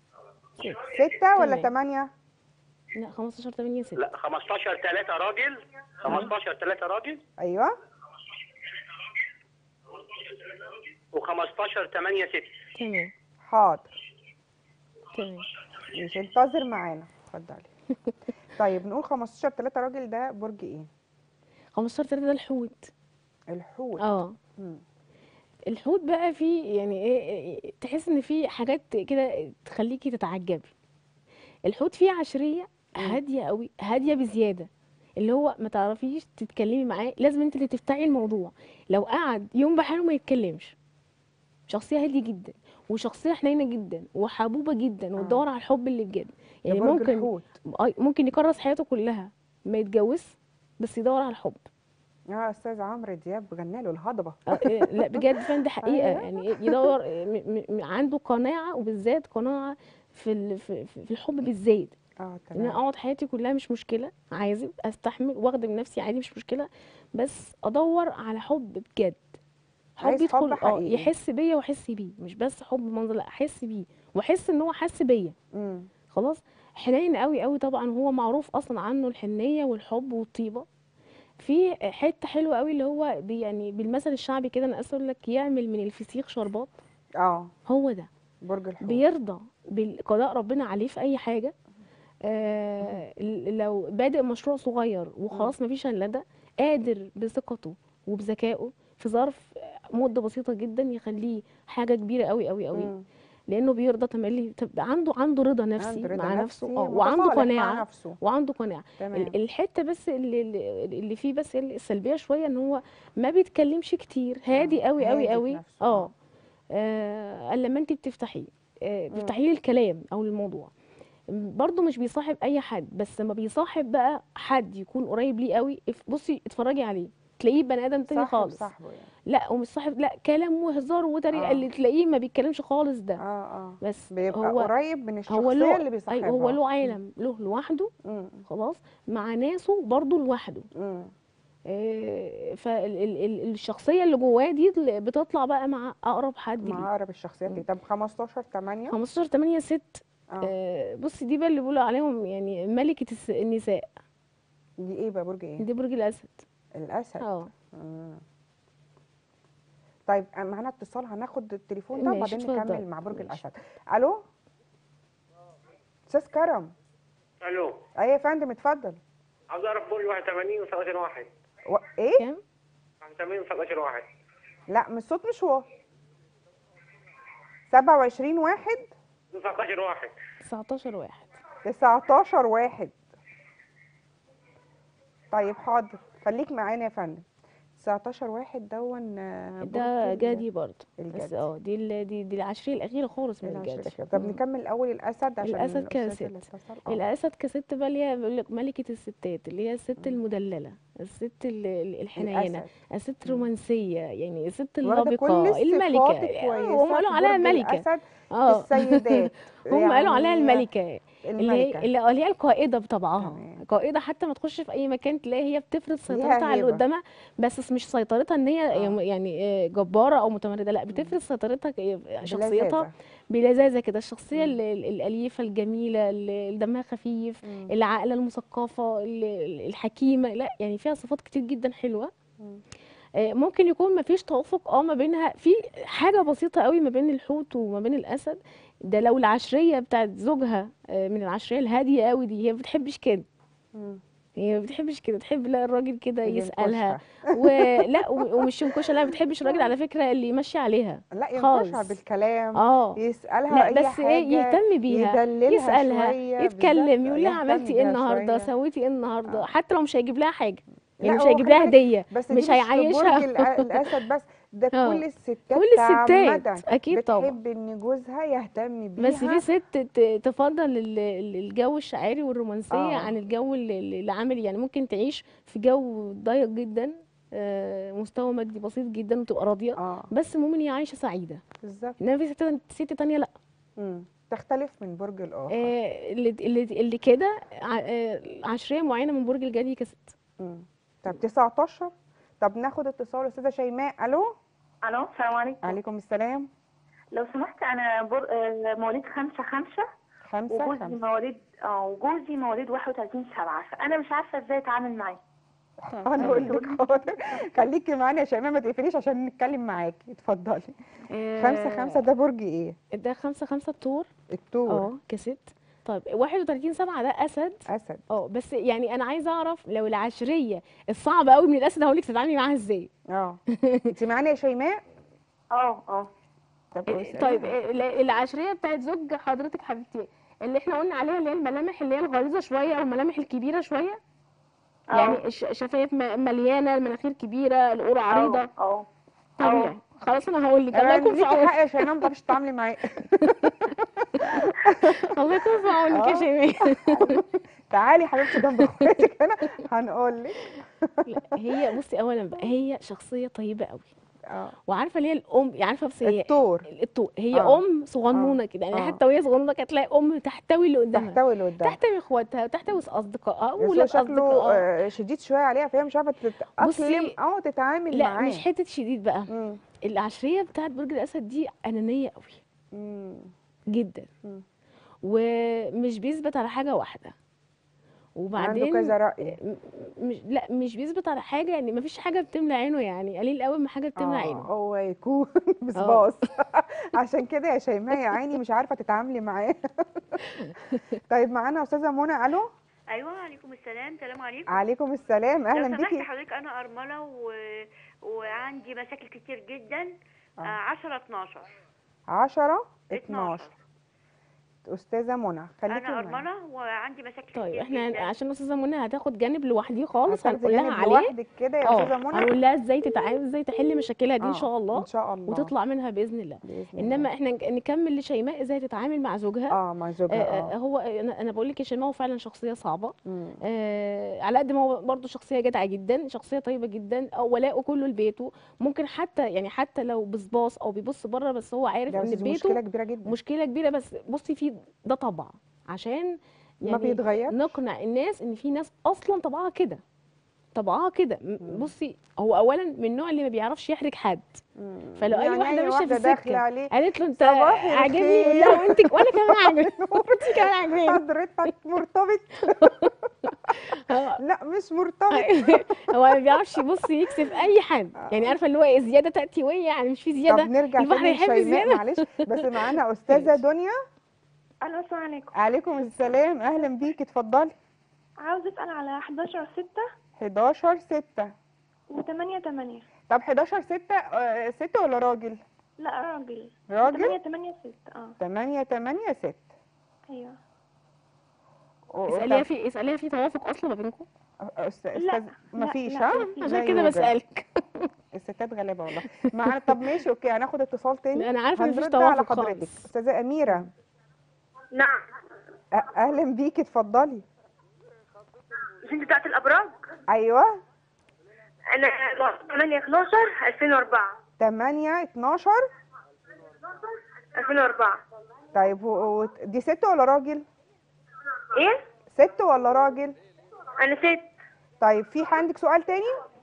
6 ولا تمام. 8 لا 15 8 6 لا 15 3 راجل 15 3 راجل ايوه و15 8 6 تمام حاضر تمام مش انتظر معانا اتفضلي طيب نقول 15 3 راجل ده برج ايه 15 3 ده الحوت الحوت اه مم. الحوت بقى فيه يعني ايه إيه- تحس ان فيه حاجات كده تخليكي تتعجبي الحوت فيه عشريه هاديه قوي هاديه بزياده اللي هو ما تعرفيش تتكلمي معاه لازم انت اللي تفتحي الموضوع لو قعد يوم بحاله ما يتكلمش شخصيه هاديه جدا وشخصيه حنينه جدا وحبوبه جدا وتدور على الحب اللي بجد ده يعني برج ممكن الحوت آه، ممكن يكرس حياته كلها ما يتجوز بس يدور على الحب اه استاذ عمرو دياب غنى له الهضبه آه، إيه، لا بجد فعلا دي حقيقه أيوة. يعني إيه، يدور إيه، م- م- عنده قناعه وبالذات قناعه في ال- في في في الحب بالذات اه ان انا تمام اقعد حياتي كلها مش مشكله عايزه استحمل واخدم نفسي عادي مش مشكله بس ادور على حب بجد حب عايز حب يدخل اه حقيقي. يحس بيا واحس بيه مش بس حب منظر لا احس بيه واحس ان هو حس بيا مم. خلاص حنين قوي قوي طبعا هو معروف اصلا عنه الحنيه والحب والطيبه في حته حلوه قوي اللي هو بي يعني بالمثل الشعبي كده انا اسف اقول لك يعمل من الفسيخ شربات اه هو ده برج الحوت بيرضى بالقضاء ربنا عليه في اي حاجه آه ل- لو بادئ مشروع صغير وخلاص مفيش الا ده قادر بثقته وبذكائه في ظرف مده بسيطه جدا يخليه حاجه كبيره قوي قوي قوي مم. لانه بيرضى تملي طب عنده عنده رضا نفسي عنده رضا مع نفسي نفسه اه وعنده متصالح مع قناعه نفسه وعنده قناعه تمام ال- الحته بس اللي اللي اللي فيه بس السلبيه شويه ان هو ما بيتكلمش كتير هادي قوي هادي قوي في قوي نفسه، اه آه، الا لما انت بتفتحيه آه، بتفتحي لي الكلام او الموضوع برضه مش بيصاحب اي حد بس لما بيصاحب بقى حد يكون قريب ليه قوي اف- بصي اتفرجي عليه تلاقيه بني ادم تاني صاحب خالص صاحبه يعني لا ومش صاحب لا كلام وهزار وطريقه آه. اللي تلاقيه ما بيتكلمش خالص ده اه اه بس بيبقى هو قريب من الشخصيه هو له اللي بيصاحبها أيوة هو له عالم له لوحده مم. خلاص مع ناسه برضه لوحده مم. فالشخصيه اللي جواه دي اللي بتطلع بقى مع اقرب حد ليه مع اقرب الشخصيات دي طب 15 8 15 8 6 اه آه، بصي دي بقى اللي بيقولوا عليهم يعني ملكة الس- النساء دي ايه بقى برج ايه دي برج الأسد الاسد اه مم. طيب معانا اتصال هناخد التليفون ده ماشي، وبعدين اتفضل. نكمل مع برج ماشي. الاسد الو استاذ كرم الو ايوه يا فندم اتفضل عاوز اعرف برج 81 و17 واحد و... ايه كام 81 و17 واحد لا مش الصوت مش واضح 27 واحد 19 واحد 19 واحد 19 واحد طيب حاضر خليك معانا يا فندم 19 واحد دون آه، ده برج ال- جدي برضه بس الجدي. اه دي ال- دي دي العشرية الأخيرة خالص من العشرة الجدي كده. طب مم. نكمل الاول الاسد عشان الأسد الأستاذ اللي كست. اتصل. آه. الأسد كست بقى اللي هي بيقول لك ملكة الستات اللي هي الست المدللة الست ال- ال- الحنينة الأسد. الست الرومانسية يعني الست واخدة كل اللبقة الصفات الملكة الكويسة هم قالوا في عليها برج ملكة الأسد اه السيدات هم قالوا عليها يعني الملكة اللي هي الملكة اللي اللي هي القائدة بطبعها تمام. قائده حتى ما تخش في اي مكان تلاقي هي بتفرض ليها سيطرتها على اللي هيبة. قدامها بس مش سيطرتها ان هي آه. يعني آه، جباره او متمرده لا بتفرض سيطرتها ك- شخصيتها بلذاذة. بلذاذه كده الشخصيه مم. ال- ال- الاليفه الجميله اللي اللي دمها خفيف مم. العاقله المثقفه ال- ال- الحكيمه لا يعني فيها صفات كتير جدا حلوه مم. آه، ممكن يكون ما فيش توافق اه ما بينها في حاجه بسيطه قوي ما بين الحوت وما بين الاسد ده لو العشريه بتاعت زوجها آه، من العشريه الهاديه قوي دي هي ما بتحبش كده مم. هي ما بتحبش كده تحب لا الراجل كده اللي يسالها ينكشها. ولا و- ومش ينكشها لا ما بتحبش الراجل على فكره اللي يمشي عليها لا ينكشها خالص. بالكلام اه يسألها لا أي بس حاجة ايه يهتم بيها يدللها يسالها شوية يتكلم بالظبط، يقول لها يهتم عملتي ايه بيها النهارده شوية. سويتي ايه النهارده آه. حتى لو مش هيجيب لها حاجه لا، يعني مش هو هيجيب خلي لها بالك، هديه بس مش دي مش في برج هيعيشها الأ- الأسد بس ده آه. كل الستات كل الستات عامة اكيد طبعا بتحب إن جوزها يهتم بيها بس في ست ت- تفضل ال- ال- الجو الشاعري والرومانسية آه. عن الجو ال- ال- العملي يعني ممكن تعيش في جو ضيق جدا آه، مستوى مادي بسيط جدا وتبقى راضية اه بس المهم ان هي عايشة سعيدة بالظبط انما في ست ست تانية لا مم. تختلف من برج الآخر آه، اللي اللي اللي كده ع- آه، عشرية معينة من برج الجدي كست مم. طب 19 طب ناخد اتصال أستاذة شيماء ألو الو السلام عليكم عليكم السلام لو سمحت انا بر... آه، مواليد خمسة خمسة خمسة وجوزي خمسة مواليد اه وجوزي مواليد 31 سبعة فانا مش عارفة ازاي اتعامل معاه هنقول لك حاضر خليكي معانا يا شيماء ما تقفليش عشان نتكلم معاكي اتفضلي خمسة خمسة ده برج ايه؟ ده خمسة خمسة الطور الثور اه كست طيب 31 سبعة ده أسد أسد اه بس يعني أنا عايزة أعرف لو العشرية الصعبة قوي من الأسد هقول لك تتعاملي معاها ازاي اه انت معانا يا شيماء؟ اه اه طب قولي- طيب ال- العشريه بتاعت زوج حضرتك حبيبتي اللي احنا قلنا عليها اللي هي الملامح اللي هي الغليظه شويه او الملامح الكبيره شويه يعني الش- شفايف م- مليانه المناخير كبيره القرى عريضه اه اه طبيعي خلاص انا هقول لك الله آه، يكون في ليكي عونك حق يا شيماء ما بتعرفيش تتعاملي معاه الله يكون في عونك يا آه. شيماء تعالي حبيبتي جنب اخواتك هنا هنقول لك لا، هي بصي اولا بقى هي شخصيه طيبه قوي اه وعارفه اللي هي الام يعني عارفه بس هي الثور الطو هي آه. ام صغنونه كده يعني آه. حتى وهي صغنونه كانت تلاقي ام تحتوي اللي قدامها تحتوي اللي قدام تحتوي اخواتها تحتوي اصدقائها بس هو ولاد شكله اصدقائها آه، شديد شويه عليها فهي مش عارفه تتاقلم بصي، او تتعامل لا معاه مش حته شديد بقى مم. العشريه بتاعت برج الاسد دي انانيه قوي مم. جدا مم. ومش بيثبت على حاجه واحده عنده وبعدين كذا راي م- مش لا مش بيثبت على حاجه يعني ما فيش حاجه بتملى عينه يعني قليل قوي ما حاجه بتملى آه، عينه هو يكون بصباص عشان كده يا شيماء يا عيني مش عارفه تتعاملي معاه طيب معانا استاذه منى الو ايوه عليكم السلام سلام عليكم عليكم السلام لو اهلا سمحتي بيكي حضرتك انا ارمله و... وعندي مشاكل كتير جدا آه. آه. 10 12 10 12 12 استاذه منى خليكي انا معانا. ارمله وعندي مشاكل طيب كتير احنا جدا عشان استاذه منى هتاخد جانب لوحديه خالص هتاخدي هنقول لها جانب عليه لوحدك كده يا اه استاذه منى هنقول لها ازاي تتعامل ازاي تحل مشاكلها دي ان آه، شاء الله ان شاء الله وتطلع منها باذن الله باذن انما الله احنا نك- نكمل لشيماء ازاي تتعامل مع زوجها اه مع زوجها آه، آه، اه هو انا انا بقول لك يا شيماء هو فعلا شخصيه صعبه مم. آه على قد ما هو برضه شخصيه جدعه جدا شخصيه طيبه جدا أو ولاؤه كله لبيته ممكن حتى يعني حتى لو بصباص او بيبص بره بس هو عارف ده ان بس دي بيته مشكله كبيره جدا مشكله كبيره بس بصي في ده طبع عشان ما يعني بيتغيرش نقنع الناس ان في ناس اصلا طبعها كده طبعها كده م- مم. بصي هو اولا من النوع اللي ما بيعرفش يحرج حد مم. فلو اي يعني واحده أي ماشيه في واحدة داخله السكه عليه قالت له انت صباح عاجبني يقول الخير. لها وانت وانا كمان عاجبني وانت كمان عاجباني حضرتك مرتبط آه. لا مش مرتبط هو ما بيعرفش يبص يكسف اي حد يعني عارفه اللي هو ايه زياده تاتيويه يعني مش في طب زياده نرجع البحر تاني يحب لشيماء الزيادة. معلش بس معانا استاذه دنيا الو السلام عليكم عليكم السلام اهلا بيكي اتفضلي عاوز اسال على 11 6 11 6 و8 8 طب 11 6 آه، ست ولا راجل لا راجل راجل 8 8 6 اه 8 8 6 ايوه اساليها في اساليها في توافق اصلا ما بينكم استاذ لا، مفيش لا، ها مفيش. عشان لا كده يوجد. بسالك الستات غلابه والله معانا طب ماشي اوكي هناخد اتصال تاني انا عارفه ان مفيش هنرد على توافق حضرتك خالص استاذه اميره نعم أ- اهلا بيكي اتفضلي مش انت بتاعت الابراج ايوه انا 8 12 2004 8 12 2004 طيب و... و... دي ست ولا راجل ايه ست ولا راجل انا ست طيب في عندك سؤال تاني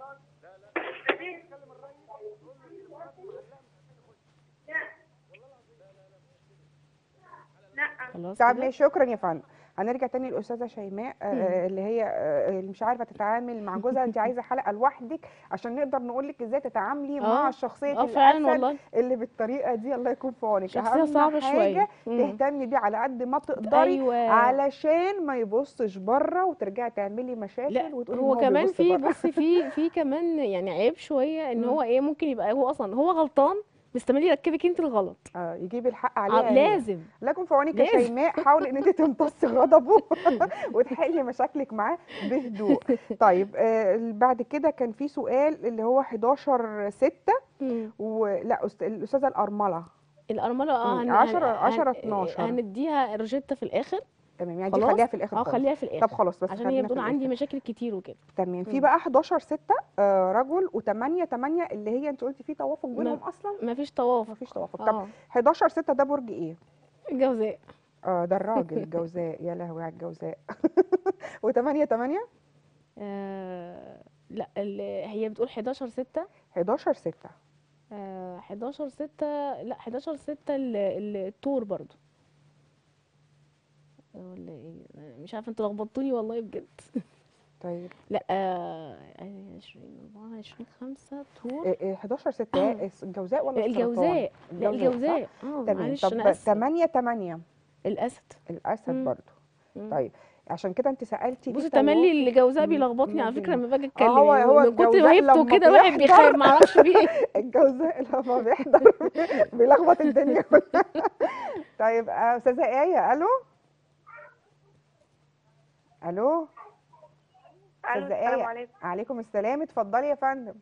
خلاص طب كده ماشي شكرا يا فندم هنرجع تاني للاستاذه شيماء آه، اللي هي آه، اللي مش عارفه تتعامل مع جوزها انت عايزه حلقه لوحدك عشان نقدر نقول لك ازاي تتعاملي مع اه شخصيه اه فعلا الاسد والله اللي بالطريقه دي الله يكون في عونك شخصية اهم صعبة حاجه شوية مم. تهتمي بيه على قد ما تقدري ايوه علشان ما يبصش بره وترجعي تعملي مشاكل لا وتقولي إن هو كمان بيبص في بره. بصي في في كمان يعني عيب شويه ان مم. هو ايه ممكن يبقى هو اصلا هو غلطان مستمر يركبك انت الغلط اه يجيب الحق ع- عليها هي. لازم الله يكون في عونك يا لازم. شيماء حاولي ان انت تمتصي غضبه وتحلي مشاكلك معاه بهدوء طيب آه بعد كده كان في سؤال اللي هو 11 6 مم. ولا أست- الاستاذه الارمله الارمله اه مم. هن- عشرة- هن- عشرة هن- 12. هنديها روجيتا في الاخر تمام يعني دي خلاص خليها في الاخر اه خالص. خليها في طب الاخر خلاص بس عشان خلينا هي في بتقول عندي الآخر. مشاكل كتير وكده تمام في مم. بقى 11 6 آه رجل و8 8 اللي هي انت قلتي في توافق بينهم اصلا مفيش توافق مفيش توافق طب اه 11 6 ده برج ايه الجوزاء اه ده الراجل الجوزاء يا لهوي على الجوزاء و8 8 آه لا ال- هي بتقول 11 6 11 6 آه 11 6 لا 11 6 ال- ال- التور برضو ولا ايه أنا مش عارفه انتوا لخبطتوني والله بجد طيب لا آه 20 24 5 تور إيه إيه 11 6 الجوزاء ولا السرطان؟ الجوزاء لا صح؟ الجوزاء اه تمام معلش انا طب اسفه 8 8 الاسد الاسد مم. برضو مم. طيب عشان كده انت سالتي بصي في تملي توافق. الجوزاء مم. بيلخبطني على ما فكره بين- لما باجي آه، اتكلم هو- يعني هو من كتر الجوزاء ما هيبته لما كده الواحد بيخاف بيحضر- ما اعرفش فيه ايه الجوزاء لما بيحضر بيلخبط الدنيا كلها طيب آه، استاذه ايه الو الو الو استاذه السلام ايه عليكم عليكم السلام اتفضلي يا فندم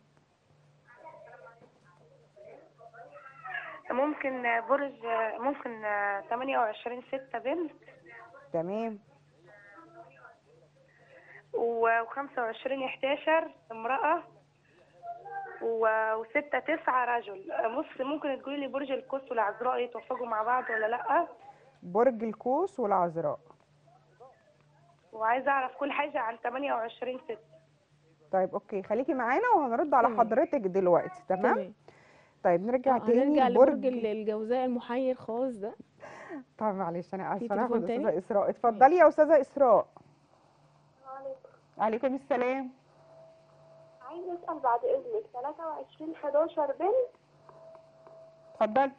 ممكن برج ممكن 28 6 بنت تمام و25 11 امرأة و6 9 رجل بص ممكن تقولي لي برج القوس والعذراء يتوافقوا مع بعض ولا لأ برج القوس والعذراء وعايزة أعرف كل حاجة عن 28 6 طيب اوكي خليكي معانا وهنرد على تمام. حضرتك دلوقتي تمام تمام طيب نرجع آه، تاني هنرجع لبرج لبرج ال- الجوزاء المحير خالص ده طب معلش انا في اسفه انا تليفون هاخد تاني؟ استاذه اسراء اتفضلي يا استاذه اسراء عليكم السلام عايزة أسأل بعد إذنك 23 11 بنت اتفضلي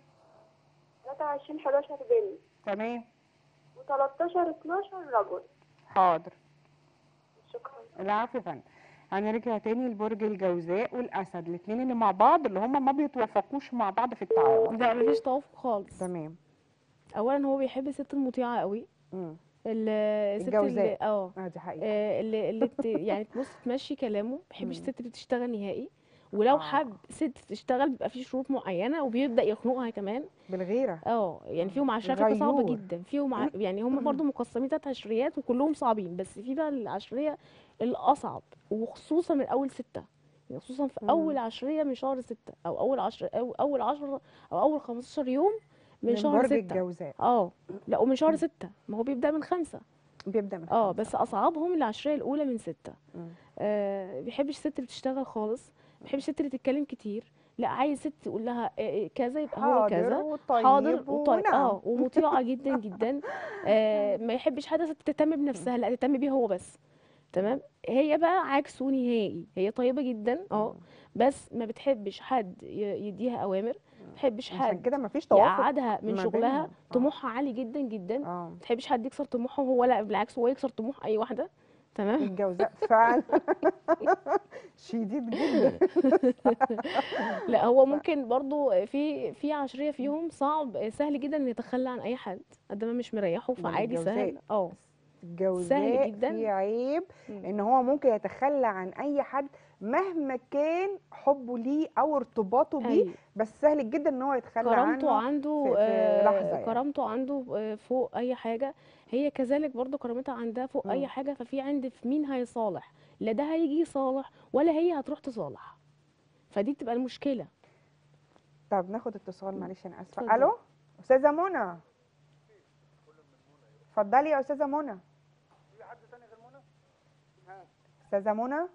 23 11 بنت تمام و13 12 رجل حاضر شكرا العفو يا فندم هنرجع تاني لبرج الجوزاء والاسد الاثنين اللي مع بعض اللي هم ما بيتوافقوش مع بعض في التعاون لا مفيش توافق خالص تمام اولا هو بيحب الست المطيعه قوي امم ال- الست اللي الجوزاء. اه اه دي حقيقه آه، اللي اللي ت- يعني تبص تمشي كلامه ما بيحبش مم. الست اللي بتشتغل نهائي ولو آه. حب ست تشتغل بيبقى في شروط معينه وبيبدا يخنقها كمان بالغيره اه يعني فيهم عشريه فكره صعبه غيور. جدا فيهم ع... يعني هم برضو مقسمين تلات عشريات وكلهم صعبين بس في بقى العشريه الاصعب وخصوصا من اول سته يعني خصوصا في مم. اول عشريه من شهر سته او اول عشر او اول عشرة او اول 15 يوم من, من شهر برج سته الجوزاء اه لا ومن شهر سته ما هو بيبدا من خمسه بيبدا من اه خمسة. بس اصعبهم العشريه الاولى من سته مم. آه بيحبش الست اللي بتشتغل خالص ما بيحبش الست اللي تتكلم كتير لا عايز ست تقول لها إيه إيه كذا يبقى هو حاضر كذا وطيب حاضر وطيب ونعم. اه ومطيعه جدا جدا آه ما يحبش حد ست تهتم بنفسها لا تهتم بيه هو بس تمام هي بقى عكسه نهائي هي طيبه جدا اه بس ما بتحبش حد ي- يديها اوامر ما بتحبش عشان حد كده مفيش توافق يقعدها من ما شغلها بينهم. آه. طموحها عالي جدا جدا اه ما بتحبش حد يكسر طموحه هو لا بالعكس هو يكسر طموح اي واحده تمام الجوزاء فعلا شديد جدا لا هو ممكن برضو في في عشريه فيهم صعب سهل جدا ان يتخلى عن اي حد قد ما مش مريحه من فعادي سهل الجوزاء. اه الجوزاء جداً. فيه عيب مم. ان هو ممكن يتخلى عن اي حد مهما كان حبه ليه او ارتباطه بيه أيوة. بس سهل جدا ان هو يتخلى كرامته عنه عنده في- في آه، لحظة يعني. كرامته عنده آه، فوق اي حاجه هي كذلك برضو كرامتها عندها فوق اي مم. حاجه ففي عند في مين هيصالح لا ده هيجي يصالح ولا هي هتروح تصالح فدي بتبقى المشكله طب ناخد اتصال معلش انا اسفه اتفضل. الو استاذه منى اتفضلي يا استاذه منى استاذه منى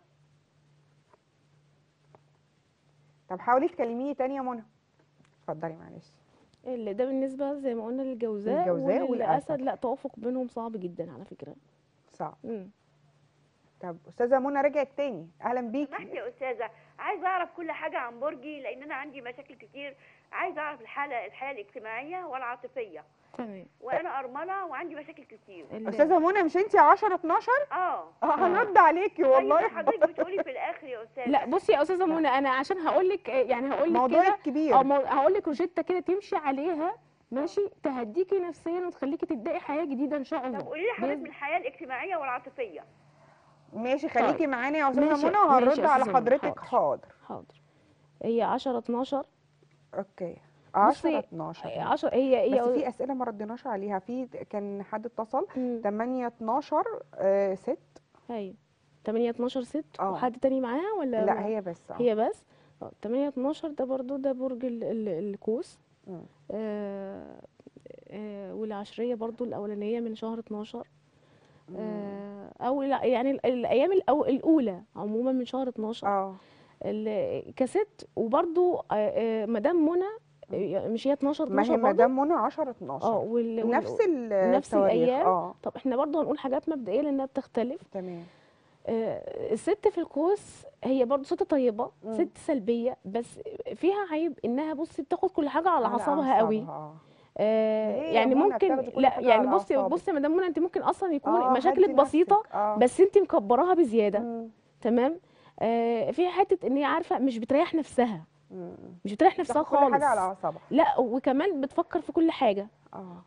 طب حاولي تكلميني تاني يا منى اتفضلي معلش اللي ده بالنسبه زي ما قلنا للجوزاء للجوزاء والأسد. والاسد لا توافق بينهم صعب جدا على فكره صعب مم. طب استاذه منى رجعت تاني اهلا بيكي سمحت يا استاذه عايزه اعرف كل حاجه عن برجي لان انا عندي مشاكل كتير عايزه اعرف الحاله الحياه الاجتماعيه والعاطفيه تمام وانا ارمله وعندي مشاكل كتير ال- استاذه منى مش انت 10 12 اه اه هنرد عليكي طيب والله حضرتك بتقولي في الاخر يا استاذه لا بصي يا استاذه منى انا عشان هقول لك يعني هقول لك موضوع كده كبير اه مو- هقول لك روجيتا كده تمشي عليها ماشي تهديكي نفسيا وتخليكي تبداي حياه جديده ان شاء الله طب قولي لي حضرتك بإذن- من الحياه الاجتماعيه والعاطفيه ماشي خليكي معانا يا استاذه ماشي- منى ماشي وهنرد يا على أستاذة منى، حضرتك حاضر. حاضر حاضر هي 10 12 اوكي 10 بصي، 12 10 هي هي بس في اسئله ما رديناش عليها في كان حد اتصل مم. 8 12 آه 6 ايوه 8 12 6 اه. وحد تاني معاها ولا لا هي بس اه هي بس اه 8 12 ده برضو ده برج ال ال القوس مم. آه آه والعشرية برضو الأولانية من شهر 12 آه أو لا يعني ال- الأيام الأو الأولى عموما من شهر 12 اه ال- كست وبرضو آه آه مدام منى آه، مش هي 12 ما 12 هي برضو مدام منى 10 اه 12 وال وال- نفس ال- نفس التواريخ الأيام اه طب احنا برضو هنقول حاجات مبدئية لأنها بتختلف تمام آه، الست في القوس هي برضو ست طيبة مم. ست سلبية بس فيها عيب انها بصي بتاخد كل حاجة على على اعصابها قوي أعصابها، اه آه، ليه يا يعني منى ممكن بتاخدي كل لا حاجة يعني على بصي أعصابك؟ بصي يا مدام منى انت ممكن اصلا يكون آه، مشاكلك هدي بسيطة نفسك، اه بس انت مكبراها بزيادة مم. تمام آه، فيها حتة ان هي عارفة مش بتريح نفسها مم. مش بتريح نفسها بتاخد كل حاجه على خالص اعصابها لا وكمان بتفكر في كل حاجة اه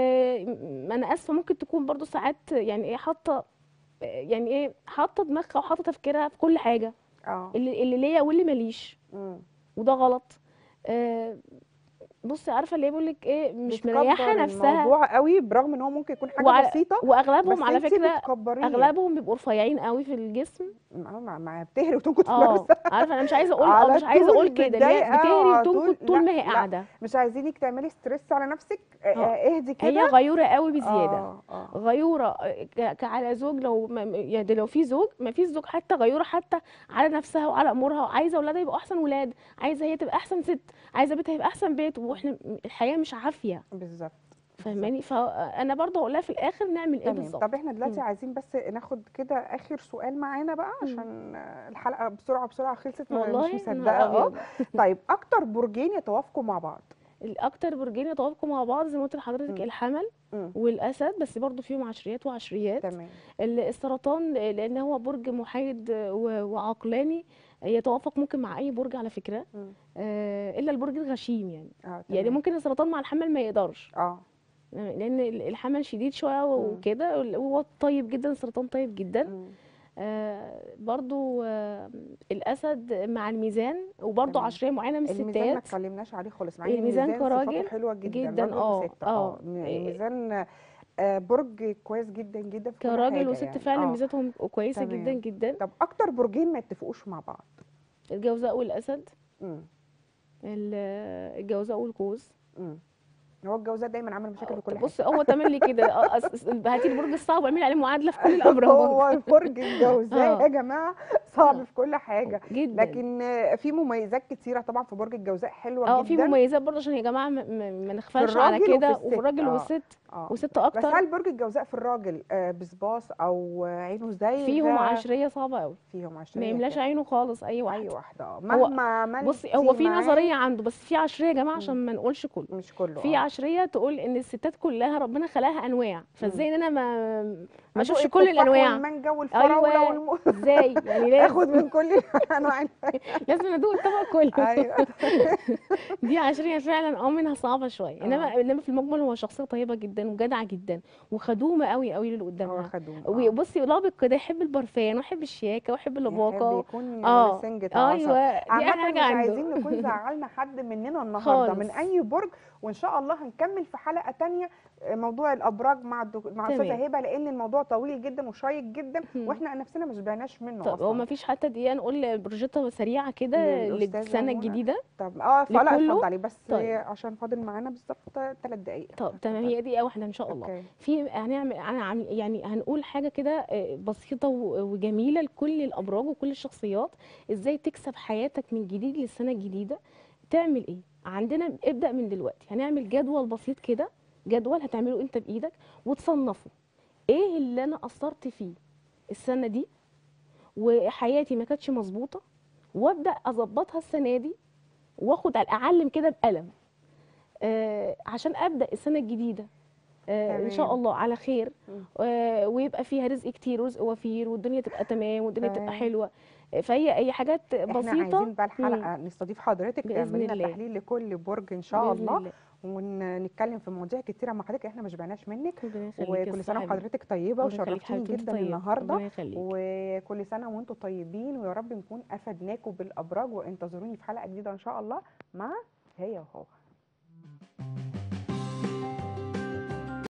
وانا اسفه ممكن تكون برضو ساعات يعني ايه حاطه يعني ايه حاطه دماغها وحاطه تفكيرها في كل حاجه اه اللي اللي ليا واللي ماليش مم. وده غلط آه، بصي عارفه اللي بيقول لك ايه مش بتكبر مريحه نفسها الموضوع قوي برغم ان هو ممكن يكون حاجه وعلى- بسيطه واغلبهم بس على انتي فكره بتكبريه اغلبهم بيبقوا رفيعين قوي في الجسم مع مع- مع بتهري وتنكت في اه نفسها عارفه انا مش عايزه اقول على اه مش عايزه طول اقول كده اللي هي متضايقة بتهري على طول. وتنكت طول ما لا، هي لا. قاعده مش عايزينك تعملي ستريس على نفسك آه، اه. آه، اهدي كده هي غيوره قوي بزياده اه اه غيوره ك- كعلى زوج لو ما- ما- يعني لو في زوج ما فيش زوج حتى غيوره حتى على نفسها وعلى امورها وعايزه اولادها يبقوا احسن ولاد عايزه هي تبقى احسن ست عايزه بيتها يبقى احسن بيت واحنا الحياه مش عافيه بالظبط فاهماني فانا برضه هقول لها في الاخر نعمل ايه تمام بالظبط طب احنا دلوقتي مم. عايزين بس ناخد كده اخر سؤال معانا بقى مم. عشان آه، الحلقه بسرعه بسرعه خلصت ما- والله مش يا مصدقه نهار اه أبيض. طيب اكتر برجين يتوافقوا مع بعض الاكتر برجين يتوافقوا مع بعض زي ما قلت لحضرتك مم. الحمل مم. والاسد بس برضه فيهم عشريات وعشريات تمام ال- السرطان لان هو برج محايد و- وعقلاني يتوافق ممكن مع اي برج على فكره مم. آه، الا البرج الغشيم يعني اه يعني تمام. ممكن السرطان مع الحمل ما يقدرش اه لان ال- الحمل شديد شويه مم. وكده وهو طيب جدا السرطان طيب جدا مم. آه برضو آه الاسد مع الميزان وبرضو تمام. عشريه معينه من الميزان ما الستات اتكلمناش عليه خالص مع ان الميزان الميزان صفاته كراجل حلوه جدا جدا، راجل اه، وست اه. م- الميزان آه، برج كويس جدا جدا في كل كراجل حاجه وست يعني. فعلا اه. ميزاتهم كويسه تمام. جدا جدا طب اكتر برجين ما يتفقوش مع بعض الجوزاء والاسد مم. ال- الجوزاء والقوس مم. هو الجوزاء دايما عامل مشاكل في كل بص هو تملي كده اه، أس- أس- هاتي البرج الصعب واعملي عليه معادله في كل الامراض هو برج الجوزاء اه. يا جماعه صعب اه. في كل حاجه جدا لكن آه، في مميزات كتيره طبعا في برج الجوزاء حلوه اه في جدا مميزات برضه عشان يا جماعه ما- ما ما نغفلش على الراجل وفي كده الست، وفي الراجل اه. والست اه وست بس اكتر هل برج الجوزاء في الراجل آه، بسباص او آه، عينه زي فيهم عشريه صعبه قوي فيهم عشريه ما يملاش كده. عينه خالص اي اي واحد واحده اه مهما عملتي بصي هو في معاه نظريه عنده بس في عشريه يا جماعه مم. عشان ما نقولش كله مش كله في اه. عشريه تقول ان الستات كلها ربنا خلقها انواع فازاي ان انا ما ما اشوفش أدوق كل التفاح الانواع والمانجا والفراوله ايوه والم... ازاي يعني لازم اخد من كل انواع لازم ادوق الطبق كله ايوه دي عشريه فعلا اه منها صعبه شويه اه. انما انما في المجمل هو شخصيه طيبه جدا وجدعه جدا وخدومه قوي قوي للي هو قدامها خدوم اه. وبصي لابق كده يحب البرفان ويحب الشياكه ويحب يحب اللباقه يكون اه سنجة عصا ايوه دي احلى عامة حاجه مش عنده عايزين نكون زعلنا حد مننا النهارده من خالص. اي برج وان شاء الله هنكمل في حلقه تانية آه، موضوع الابراج مع الدك... مع تمام. استاذه هبه لان الموضوع طويل جدا وشيق جدا مم. واحنا نفسنا ما شبعناش منه طب هو اصلا ما فيش حتى دقيقه نقول بروجيتا سريعه كده للأستاذة للسنه منى. الجديده طب اه فلا لكله؟ اتفضلي بس طيب. عشان فاضل معانا بالظبط ثلاث دقائق طب تمام هي دقيقه واحده ان شاء الله اوكي في هنعمل انا عم يعني هنقول حاجه كده آه، بسيطه و- وجميله لكل الابراج وكل الشخصيات ازاي تكسب حياتك من جديد للسنه الجديده تعمل ايه عندنا ابدا من دلوقتي هنعمل جدول بسيط كده جدول هتعمله انت بايدك وتصنفه ايه اللي انا قصرت فيه السنه دي وحياتي ما كانتش مظبوطه وابدا اظبطها السنه دي واخد على اعلم كده بقلم آه عشان ابدا السنه الجديده آه ان شاء تمام. الله على خير مم. آه ويبقى فيها رزق كتير ورزق وفير والدنيا تبقى تمام والدنيا تبقى تمام. حلوه آه، فهي اي حاجات احنا بسيطه عايزين بقى الحلقه نستضيف حضرتك بإذن تعملي لنا الله. تحليل لكل برج ان شاء بإذن الله الله. ونتكلم في مواضيع كتيره مع حضرتك احنا ما شبعناش منك ربنا يخليك يا وكل سنه صاحبي. وحضرتك طيبه ربنا يخليك وشرفتيني حبيبتي جدا طيب. النهارده ربنا يخليك وكل سنه وانتم طيبين ويا رب نكون افدناكم بالابراج وانتظروني في حلقه جديده ان شاء الله مع هي وهو